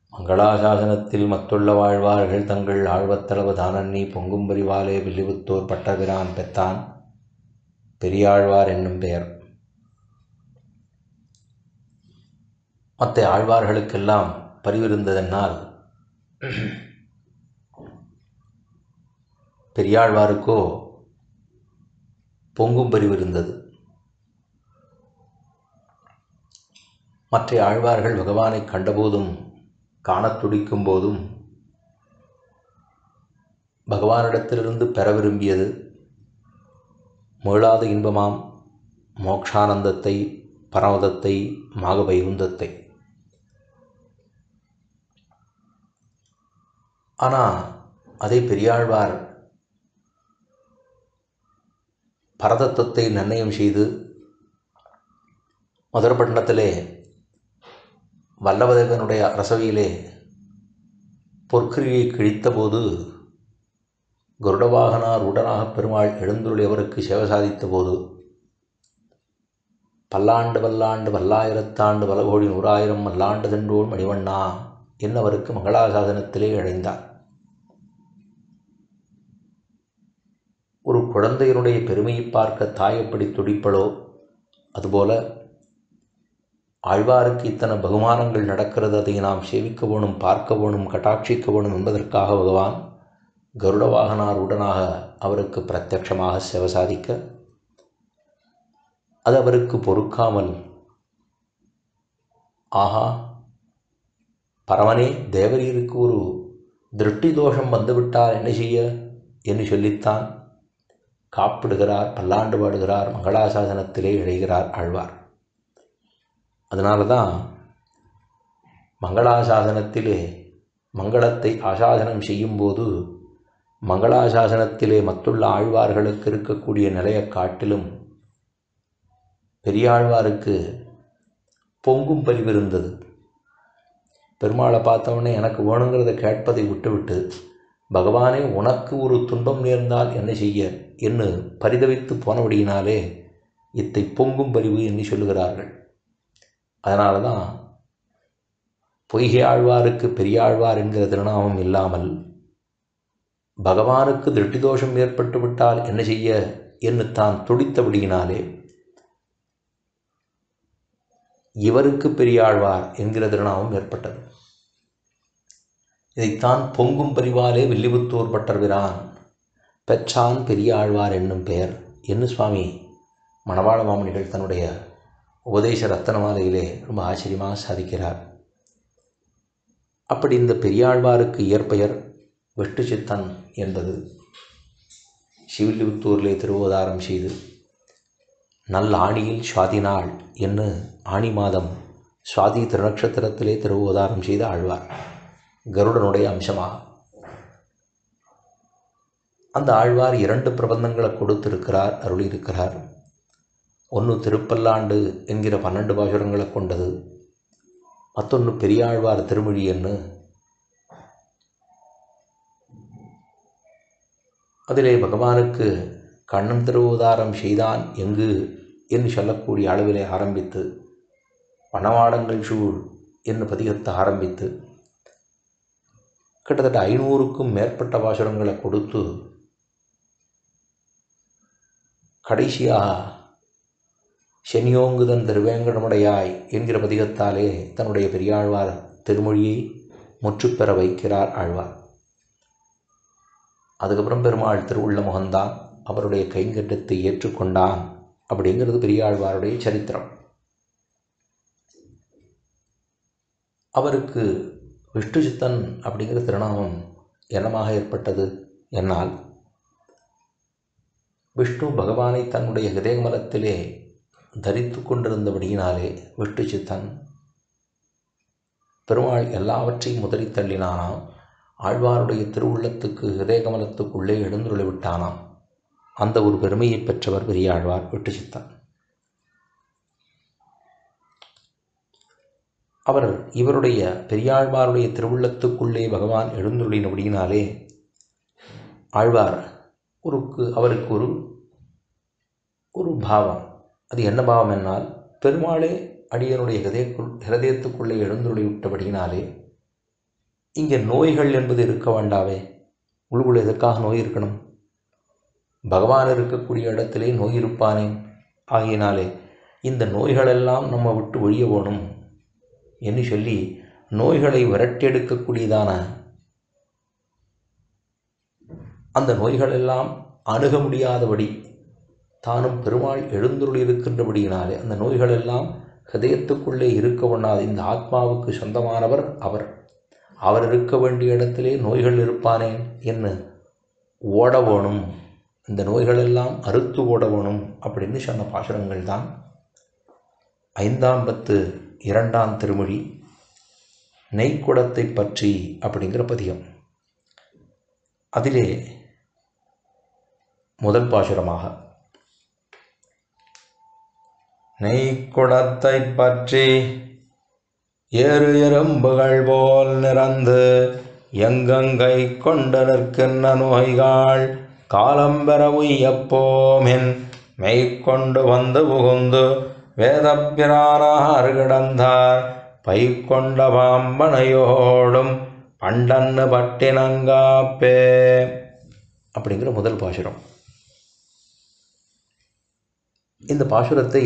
மங்களாசாசனத்தில் மத்துள்ள வாழ்வார்கள் தங்கள் ஆழ்வத்தளவு தானன்னி பொங்கும் பரிவாலே வில்லிபுத்தூர் பட்டபிரான் பெத்தான் பெரியாழ்வார் என்னும் பெயர் மற்ற ஆழ்வார்களுக்கெல்லாம் பரிவிருந்ததென்னால் பெரியாழ்வாருக்கோ பொங்கும் பரிவிருந்தது மற்ற ஆழ்வார்கள் பகவானை கண்டபோதும் காணத் துடிக்கும் போதும் பகவானிடத்திலிருந்து பெற விரும்பியது மீளாத இன்பமாம் மோக்ஷானந்தத்தை பரமதத்தை மாக வைகுந்தத்தை ஆனால் அதே பெரியாழ்வார் பரதத்துவத்தை நிர்ணயம் செய்து மதுரப்பட்டினத்திலே வல்லவதேவனுடைய அரசவையிலே பொற்கிரியை கிழித்தபோது கருடவாகனார் உடனாக பெருமாள் எழுந்துள்ளியவருக்கு சேவை சாதித்த போது பல்லாண்டு பல்லாண்டு பல்லாயிரத்தாண்டு பலகோடி நூறாயிரம் மல்லாண்டு தென்றோள் மணிவண்ணா என்னவருக்கு மங்களாசாசனத்திலே இழைந்தார் ஒரு குழந்தையினுடைய பெருமையை பார்க்க தாய் எப்படி துடிப்பளோ அதுபோல ஆழ்வாருக்கு இத்தனை பகுமானங்கள் நடக்கிறது அதை நாம் சேவிக்க வேணும் பார்க்க வேணும் கட்டாட்சிக்க வேணும் என்பதற்காக பகவான் கருடவாகனார் உடனாக அவருக்கு பிரத்யட்சமாக சேவை சாதிக்க அது அவருக்கு பொறுக்காமல் ஆஹா பரமனே தேவரீருக்கு ஒரு திருஷ்டி தோஷம் வந்துவிட்டால் என்ன செய்ய என்று சொல்லித்தான் காப்பிடுகிறார் பல்லாண்டு பாடுகிறார் மங்களாசாசனத்திலே இழைகிறார் ஆழ்வார் அதனால தான் மங்களாசாசனத்திலே மங்களத்தை ஆசாசனம் செய்யும்போது மங்களாசாசனத்திலே மத்துள்ள ஆழ்வார்களுக்கு இருக்கக்கூடிய நிலையை காட்டிலும் பெரியாழ்வாருக்கு பொங்கும் பரிவிருந்தது பெருமாளை பார்த்தவொடனே எனக்கு வேணுங்கிறத கேட்பதை விட்டுவிட்டு பகவானே உனக்கு ஒரு துன்பம் நேர்ந்தால் என்ன செய்ய என்று பரிதவித்து போனபடியினாலே இத்தை பொங்கும் பரிவு என்று சொல்லுகிறார்கள் அதனால தான் பொய்கை ஆழ்வாருக்கு பெரியாழ்வார் என்கிற திருநாமம் இல்லாமல் பகவானுக்கு திருஷ்டி தோஷம் ஏற்பட்டு விட்டால் என்ன செய்ய என்று தான் துடித்தபடியினாலே இவருக்கு பெரியாழ்வார் என்கிற திருநாமம் ஏற்பட்டது இதைத்தான் பொங்கும் பரிவாலே வில்லிபுத்தூர் பட்டர்விரான் பெற்றான் பெரியாழ்வார் என்னும் பெயர் என்று சுவாமி மணவாள மாமனிகள் தன்னுடைய உபதேச ரத்தனமாலையிலே ரொம்ப ஆச்சரியமாக சாதிக்கிறார் அப்படி இந்த பெரியாழ்வாருக்கு இயற்பெயர் விஷ்ணு சித்தன் என்பது சிவில்லிபுத்தூரிலே திருவோதாரம் செய்து நல் ஆணியில் சுவாதி நாள் என்று ஆணி மாதம் சுவாதி திருநக்ஷத்திரத்திலே திருவோதாரம் செய்த ஆழ்வார் கருடனுடைய அம்சமாக அந்த ஆழ்வார் இரண்டு பிரபந்தங்களை கொடுத்திருக்கிறார் அருளியிருக்கிறார் ஒன்று திருப்பல்லாண்டு என்கிற பன்னெண்டு பாசுரங்களை கொண்டது மற்றொன்று பெரியாழ்வார் திருமொழி என்று அதிலே பகவானுக்கு கண்ணன் திருவுதாரம் செய்தான் எங்கு என்று சொல்லக்கூடிய அளவிலே ஆரம்பித்து வனவாடங்கள் சூழ் என்று பதிகத்தை ஆரம்பித்து கிட்டத்தட்ட ஐநூறுக்கும் மேற்பட்ட பாசுரங்களை கொடுத்து கடைசியாக செனியோங்குதன் திருவேங்கடமுடையாய் என்கிற பதிகத்தாலே தன்னுடைய பெரியாழ்வார் திருமொழியை முற்றுப்பெற வைக்கிறார் ஆழ்வார் அதுக்கப்புறம் பெருமாள் திருவுள்ள முகந்தான் அவருடைய கைங்கட்டத்தை ஏற்றுக்கொண்டான் அப்படிங்கிறது பெரியாழ்வாருடைய சரித்திரம் அவருக்கு விஷ்ணு சித்தன் அப்படிங்கிற திருநாமம் என்னமாக ஏற்பட்டது என்னால் விஷ்ணு பகவானை தன்னுடைய ஹிருதயமலத்திலே தரித்து கொண்டிருந்தபடியினாலே விஷ்ணு சித்தன் பெருமாள் எல்லாவற்றையும் முதறி தள்ளினானாம் ஆழ்வாருடைய திருவுள்ளத்துக்கு ஹிருதயகமலத்துக்குள்ளே எழுந்துள்ள விட்டானாம் அந்த ஒரு பெருமையை பெற்றவர் பெரியாழ்வார் விட்டு சித்தன் அவர் இவருடைய பெரியாழ்வாருடைய திருவுள்ளத்துக்குள்ளே பகவான் எழுந்துள்ளினபடியினாலே ஆழ்வார் ஒருக்கு அவருக்கு ஒரு ஒரு பாவம் அது என்ன பாவம் என்னால் பெருமாளே அடியனுடைய ஹிருதயக்குள் ஹிருதயத்துக்குள்ளே எழுந்துள்ளி விட்டபடியினாலே இங்கே நோய்கள் என்பது இருக்க வேண்டாவே உள்ளுக்குள்ள எதற்காக நோய் இருக்கணும் பகவான் இருக்கக்கூடிய இடத்திலே நோய் இருப்பானே ஆகையினாலே இந்த நோய்களெல்லாம் நம்ம விட்டு ஒழிய வேணும் என்று சொல்லி நோய்களை விரட்டியெடுக்கக்கூடியதான அந்த நோய்களெல்லாம் அணுக முடியாதபடி தானும் பெருமாள் எழுந்துருள் இருக்கின்றபடியினாலே அந்த நோய்களெல்லாம் ஹதயத்துக்குள்ளே இருக்க ஒண்ணாது இந்த ஆத்மாவுக்கு சொந்தமானவர் அவர் அவர் இருக்க வேண்டிய இடத்திலே நோய்கள் இருப்பானேன் என்று ஓட வேணும் இந்த நோய்களெல்லாம் அறுத்து ஓட வேணும் அப்படின்னு சொன்ன பாசுரங்கள் தான் ஐந்தாம் பத்து இரண்டாம் திருமொழி நெய்க்குடத்தை பற்றி அப்படிங்கிற பதியம் அதிலே முதல் பாசுரமாக நெய்க்குடத்தை பற்றி ஏறு எறும்புகள் போல் நிறந்து எங்கங்கை கொண்டு நிற்கின்ற நோய்கள் காலம்பெற உய்யப்போமென் மெய்க்கொண்டு வந்து புகுந்து வேதப்பிரானார் கிடந்தார் பை கொண்ட பாம்பனையோடும் பண்டன்னு பட்டினங்காப்பே அப்படிங்கிற முதல் பாசுரம் இந்த பாசுரத்தை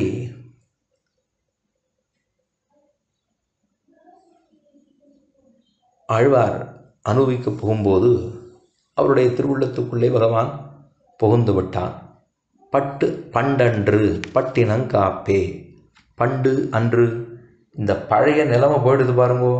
ஆழ்வார் அனுபவிக்க போகும்போது அவருடைய திருவுள்ளத்துக்குள்ளே பகவான் புகுந்து விட்டான் பட்டு பண்டன்று பட்டினங்காப்பே பண்டு அன்று இந்த பழைய நிலைமை போயிடுது பாருங்கோ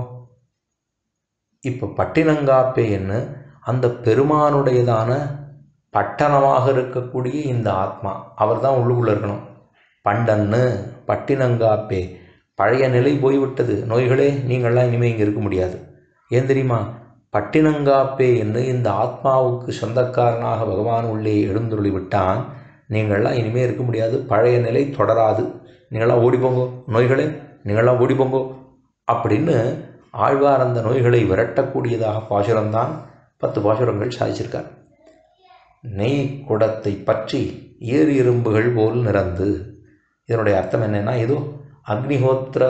இப்போ பட்டினங்காப்பே என்ன அந்த பெருமானுடையதான பட்டணமாக இருக்கக்கூடிய இந்த ஆத்மா அவர் தான் உள்ளுக்குள்ளே இருக்கணும் பண்டன்னு பட்டினங்காப்பே பழைய நிலை போய்விட்டது நோய்களே நீங்கள்லாம் இனிமேல் இங்கே இருக்க முடியாது ஏன் தெரியுமா பட்டினங்காப்பே என்று இந்த ஆத்மாவுக்கு சொந்தக்காரனாக பகவான் உள்ளே எழுந்துருளி விட்டான் நீங்கள்லாம் இனிமேல் இருக்க முடியாது பழைய நிலை தொடராது நீங்களாம் ஓடிப்போங்கோ நோய்களே நீங்களாம் ஓடிப்போங்கோ அப்படின்னு ஆழ்வார் அந்த நோய்களை விரட்டக்கூடியதாக பாசுரம்தான் பத்து பாசுரங்கள் சாதிச்சிருக்கார் நெய் குடத்தை பற்றி ஏறு எறும்புகள் போல் நிறந்து இதனுடைய அர்த்தம் என்னென்னா ஏதோ அக்னிஹோத்திர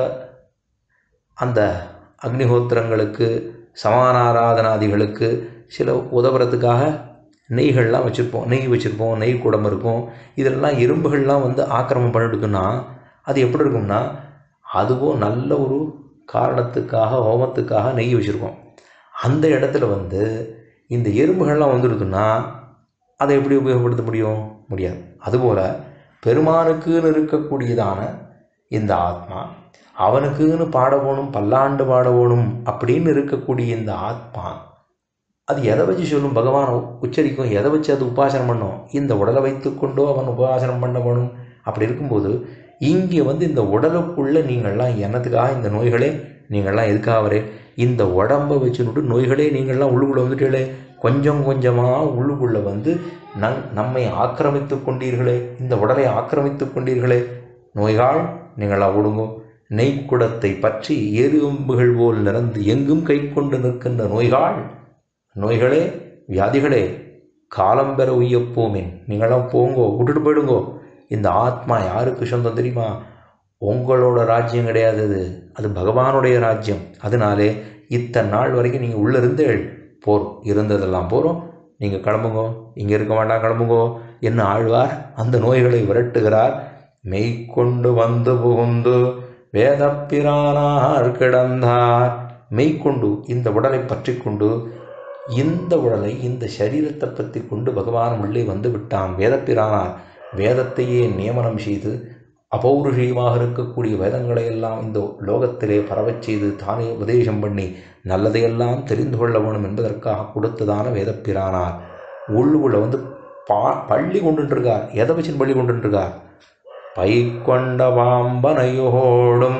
அந்த அக்னிஹோத்திரங்களுக்கு சமானாராதனாதிகளுக்கு சில உதவுறதுக்காக நெய்கள்லாம் வச்சுருப்போம் நெய் வச்சுருப்போம் நெய் குடம் இருக்கும் இதெல்லாம் எறும்புகள்லாம் வந்து ஆக்கிரமம் பண்ணிடுதுன்னா அது எப்படி இருக்கும்னா அதுவும் நல்ல ஒரு காரணத்துக்காக ஹோமத்துக்காக நெய் வச்சுருக்கோம் அந்த இடத்துல வந்து இந்த எறும்புகள்லாம் வந்துடுதுன்னா அதை எப்படி உபயோகப்படுத்த முடியும் முடியாது அதுபோல் பெருமானுக்குன்னு இருக்கக்கூடியதான இந்த ஆத்மா அவனுக்குன்னு பாட போகணும் பல்லாண்டு பாட போகணும் அப்படின்னு இருக்கக்கூடிய இந்த ஆத்மா அது எதை வச்சு சொல்லும் பகவான் உச்சரிக்கும் எதை வச்சு அது உபாசனம் பண்ணும் இந்த உடலை வைத்துக்கொண்டோ அவன் உபாசனம் பண்ண வேணும் அப்படி இருக்கும்போது இங்கே வந்து இந்த உடலுக்குள்ளே நீங்கள்லாம் என்னத்துக்காக இந்த நோய்களே நீங்கள்லாம் எதுக்காக வரே இந்த உடம்பை வச்சுன்னுட்டு நோய்களே நீங்கள்லாம் உள்ளுக்குள்ளே வந்துட்டீங்களே கொஞ்சம் கொஞ்சமாக உள்ளுக்குள்ளே வந்து நன் நம்மை ஆக்கிரமித்து கொண்டீர்களே இந்த உடலை ஆக்கிரமித்து கொண்டீர்களே நோய்கள் நீங்களாம் ஓடுங்கோ நெய்க்குடத்தை பற்றி எறும்புகள் போல் நிறந்து எங்கும் கை கொண்டு நிற்கின்ற நோய்கள் நோய்களே வியாதிகளே காலம் பெற உய்யப்போமேன் நீங்களாம் போங்கோ விட்டுட்டு போயிடுங்கோ இந்த ஆத்மா யாருக்கு சொந்தம் தெரியுமா உங்களோட ராஜ்யம் கிடையாது அது அது பகவானுடைய ராஜ்யம் அதனாலே இத்தனை நாள் வரைக்கும் நீங்கள் உள்ளே இருந்தேள் போர் இருந்ததெல்லாம் போகிறோம் நீங்கள் கிளம்புங்கோ இங்கே இருக்க வேண்டாம் கிளம்புங்கோ என்ன ஆழ்வார் அந்த நோய்களை விரட்டுகிறார் மெய்க்கொண்டு வந்து புகுந்து வேதப்பிரானார் கிடந்தார் மெய்க்கொண்டு இந்த உடலை பற்றி கொண்டு இந்த உடலை இந்த சரீரத்தை பற்றி கொண்டு பகவான் உள்ளே வந்து விட்டான் வேதப்பிரானார் வேதத்தையே நியமனம் செய்து அபௌருஷியமாக இருக்கக்கூடிய வேதங்களை எல்லாம் இந்த லோகத்திலே பரவச் செய்து தானே உபதேசம் பண்ணி நல்லதையெல்லாம் தெரிந்து கொள்ள வேணும் என்பதற்காக கொடுத்ததான வேதப்பிரானார் உள்ளுக்குள்ள வந்து பா பள்ளி கொண்டுருக்கார் எதை வச்சு பள்ளி கொண்டுருக்கார் பை கொண்ட பாம்பனையோடும்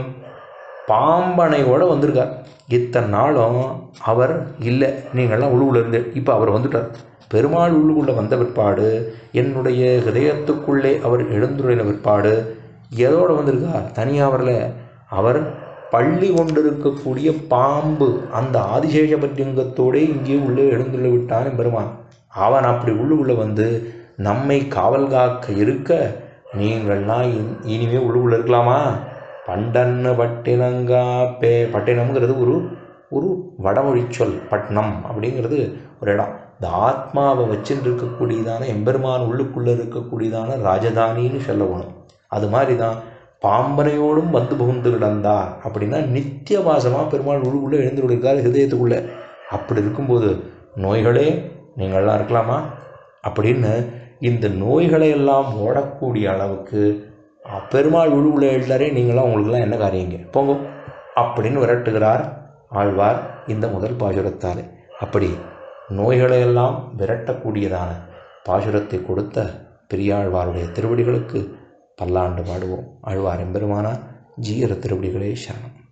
பாம்பனையோடு வந்திருக்கார் இத்தனை நாளும் அவர் இல்லை நீங்கள்லாம் உள்ளுக்குள்ள இருந்து இப்போ அவர் வந்துட்டார் பெருமாள் உள்ளுக்குள்ளே வந்த பிற்பாடு என்னுடைய ஹிரதயத்துக்குள்ளே அவர் எழுந்துள்ள பிற்பாடு எதோடு வந்திருக்கார் தனியாக வரல அவர் பள்ளி கொண்டிருக்கக்கூடிய பாம்பு அந்த ஆதிசேஷ பத்தியங்கத்தோடே இங்கே உள்ளே எழுந்துள்ள விட்டான் பெருமான் அவன் அப்படி உள்ளுக்குள்ளே வந்து நம்மை காவல் காக்க இருக்க நீங்கள்லாம் இன் இனிமே உள்ளுக்குள்ளே இருக்கலாமா பண்டன்னு பட்டினங்கா பே பட்டினம்ங்கிறது ஒரு ஒரு வடமொழி சொல் பட்னம் அப்படிங்கிறது ஒரு இடம் இந்த ஆத்மாவை வச்சுட்டு இருக்கக்கூடியதான எம்பெருமான் உள்ளுக்குள்ளே இருக்கக்கூடியதான ராஜதானின்னு சொல்லணும் அது மாதிரி தான் பாம்பனையோடும் வந்து புகுந்து கிடந்தார் அப்படின்னா நித்திய வாசமாக பெருமாள் உள்ளுக்குள்ளே எழுந்து இருக்கார் ஹிருதயத்துக்குள்ளே அப்படி இருக்கும்போது நோய்களே நீங்கள்லாம் இருக்கலாமா அப்படின்னு இந்த நோய்களை எல்லாம் ஓடக்கூடிய அளவுக்கு பெருமாள் உள்ளுக்குள்ளே எழுதாரே நீங்களாம் உங்களுக்குலாம் என்ன காரியங்க போங்க அப்படின்னு விரட்டுகிறார் ஆழ்வார் இந்த முதல் பாசுரத்தால் அப்படி நோய்களையெல்லாம் விரட்டக்கூடியதான பாசுரத்தை கொடுத்த பெரியாழ்வாருடைய திருவடிகளுக்கு பல்லாண்டு பாடுவோம் ஆழ்வார் எம்பெருமானார் ஜீயர திருவடிகளே சரணம்